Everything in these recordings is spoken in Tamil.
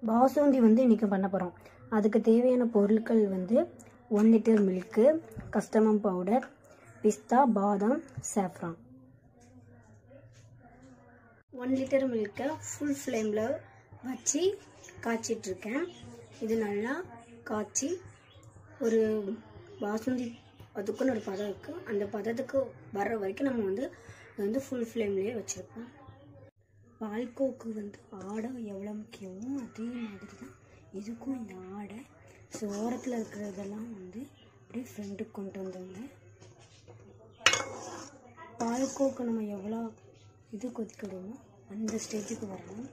பாசுந்தி வந்து இன்றைக்கி பண்ண போகிறோம் அதுக்கு தேவையான பொருட்கள் வந்து one litre milk custard powder பிஸ்தா பாதாம் சாஃப்ரான் ஒன் லிட்டர் மில்க்கை ஃபுல் ஃப்ளேமில் வச்சு காய்ச்சிட்ருக்கேன் இது நல்லா காய்ச்சி ஒரு பாசுந்தி அதுக்குன்னு ஒரு பதம் இருக்குது அந்த பதத்துக்கு வர்ற வரைக்கும் நம்ம வந்து அதை வந்து ஃபுல் ஃப்ளேம்லேயே வச்சுருப்போம் பால்கோக்கு வந்து ஆடை எவ்வளோ முக்கியமோ அதே மாதிரி தான் இதுக்கும் இந்த ஆடை ஸோ ஓரத்தில் இருக்கிறதெல்லாம் வந்து அப்படியே ஃப்ரெண்டுக்கு கொண்டு வந்தவங்க பால்கோக்கு நம்ம எவ்வளோ இது கொதிக்கிடுமோ அந்த ஸ்டேஜுக்கு வரணும்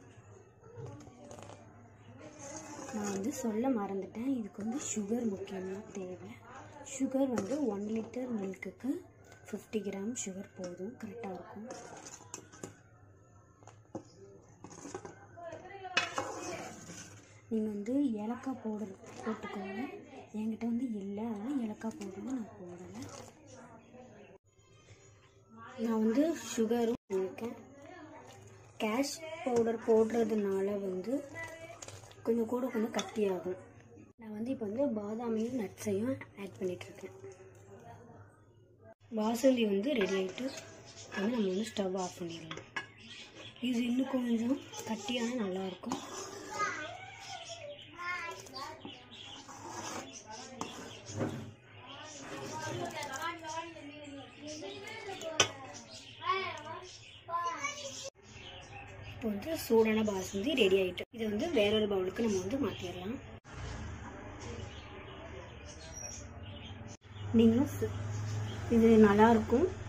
நான் வந்து சொல்ல மறந்துட்டேன் இதுக்கு வந்து சுகர் முக்கியமாக தேவை சுகர் வந்து ஒன் லிட்டர் மில்க்குக்கு ஃபிஃப்டி கிராம் சுகர் போதும் கரெக்டாக இருக்கும் நீங்கள் வந்து ஏலக்காய் பவுடர் போட்டுக்கோங்க என்கிட்ட வந்து இல்லை அதனால் ஏலக்காய் பவுடர் நான் போடலை நான் வந்து சுகரும் பண்ணியிருக்கேன் கேஷ் பவுடர் போடுறதுனால வந்து கொஞ்சம் கூட கொஞ்சம் கட்டியாகும் நான் வந்து இப்போ வந்து பாதாமையும் நட்ஸையும் ஆட் பண்ணிகிட்ருக்கேன் வாசலி வந்து ரெடி ஆகிட்டு வந்து நம்ம வந்து ஸ்டவ் ஆஃப் பண்ணிடலாம் இது இன்னும் கொஞ்சம் கட்டியான நல்லாயிருக்கும் இப்போ வந்து சூடான பாசுந்தி ரெடி ஆகிட்டு இதை வந்து வேறொரு பவுலுக்கு நம்ம வந்து மாற்றிடலாம் நீங்களும் சு- இது நல்லாயிருக்கும்